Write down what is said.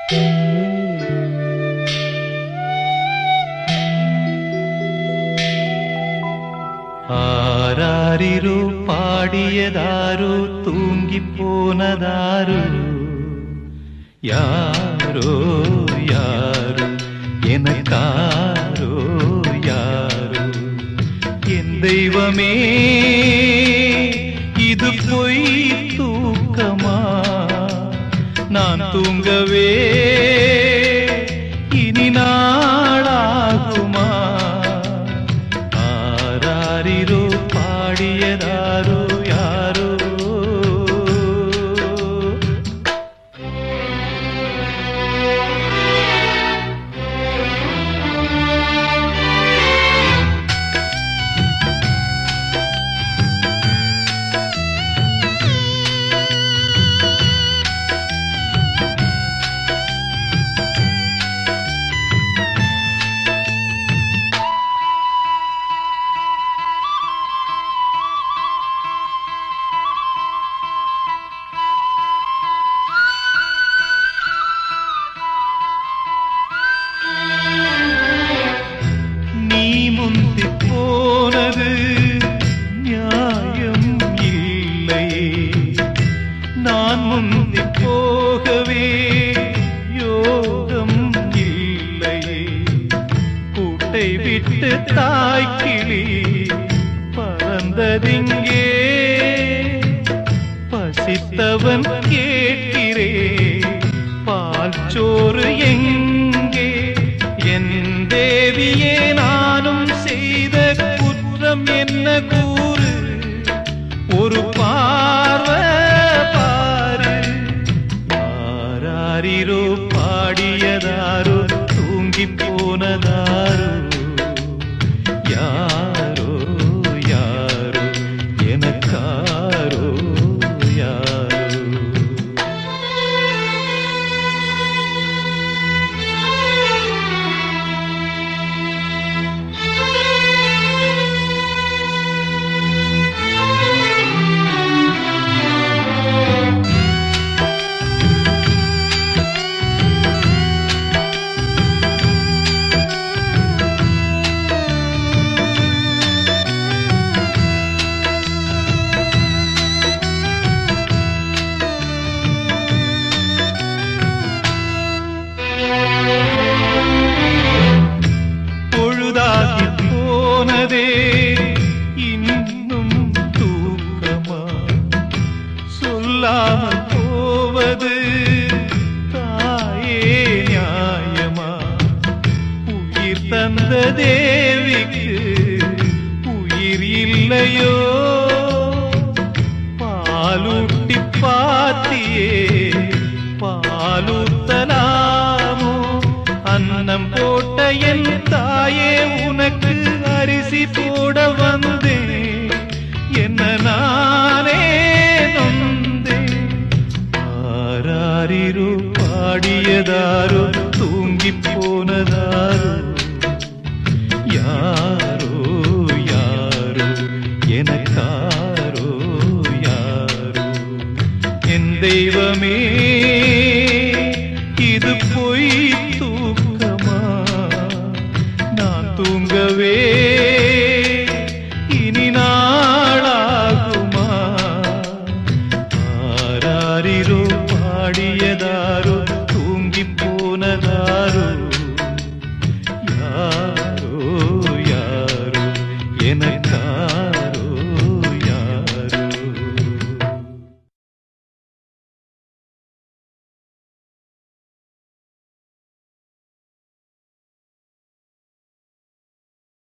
ஆராரிரோ பாடியதாரோ தூங்கி போனதாரோ யாரோ யாரோ எனக்காரோ யாரோ என் தெய்வமே இது பொய் தூக்கமா நான் தூங்கவே இனி நாளாகுமா ஆராரிரோ பாடியதாரோ யாரோ நீ முந்தி போனது நியாயம் இல்லையே நான் முந்தி போகவே யோகம் இல்லையே கூட்டை விட்டு தாய்க்கிளி பறந்ததிங்கே பசித்தவன் கேட்கிறே பால் சோறு எங்கே என் தேவியே நானும் செய்த குற்றம் என்ன கூறு ஒரு பார்வை பாரு யாராரிரோ பாடியதாரோ தூங்கி போனதாரோ யாரோ யாரோ எனக்காரோ யாரோ பொழுதாகி போனதே இன்னும் தூக்கமா சொல்லாமல் போவது தாயே நியாயமா உயிர் தந்த தேவிக்கு உயிர் இல்லையோ பாலூட்டி பாத்தியே பாலூத்தலாமோ அன்னம் போட்ட என் தாயே உனக்கு அரிசி போட வந்தேன் என்ன நானே நொந்தேன் ஆராரிரோ பாடியதாரோ தூங்கி போனதாரோ யாரோ யாரோ எனக்காரோ யாரோ என் தெய்வமே இது பொய் தூக்கமா நான் தூங்கவே இனி நாளாகுமா ஆராரிரோ